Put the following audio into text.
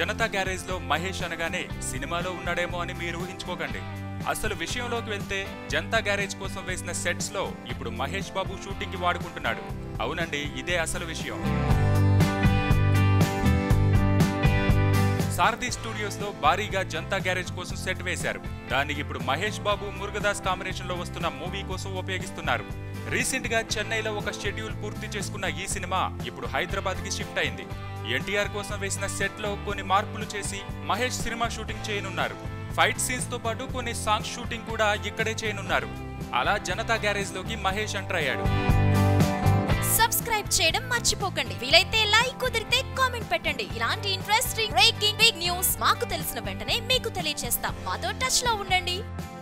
Janata garage లో మహేష్ అనగానే సినిమాలో ఉన్నాడేమో అని మీరు ఊహించుకోకండి అసలు విషయంలోకి వెళ్తే జనతా గ్యారేజ్ కోసం వేసిన సెట్స్ లో ఇప్పుడు మహేష్ బాబు షూటింగ్ కి వాడుకుంటున్నాడు అవునండి ఇదే అసలు విషయం సారథి స్టూడియోస్ లో భారీగా జనతా గ్యారేజ్ కోసం సెట్ వేశారు దాన్ని ఇప్పుడు మహేష్ బాబు మురుగదాస్ కాంబినేషన్ లో వస్తున్న మూవీ కోసం ఉపయోగిస్తున్నారు రీసెంట్ గా చెన్నైలో ఒక షెడ్యూల్ పూర్తి చేసుకున్న ఈ సినిమా ఇప్పుడు హైదరాబాద్ కి షిఫ్ట్ అయింది ఎన్టీఆర్ కోసం వేసిన సెట్ లో కొన్ని మార్పులు చేసి మహేష్ సినిమా షూటింగ్ చేయనున్నారు ఫైట్ సీన్స్ తో పాటు కొన్ని సాంగ్స్ షూటింగ్ కూడా ఇక్కడే చేయనున్నారు అలా జనతా గ్యారేజ్ లోకి మహేష్ ఎంటర్ అయ్యాడు సబ్స్క్రైబ్ చేయడం మర్చిపోకండి వీలైతే లైక్ కుదిరితే కామెంట్ పెట్టండి ఇలాంటి ఇంట్రెస్టింగ్ బ్రేకింగ్ బిగ్ న్యూస్ మాకు తెలిసిన వెంటనే మీకు తెలియజేస్తాం మాతో టచ్ లో ఉండండి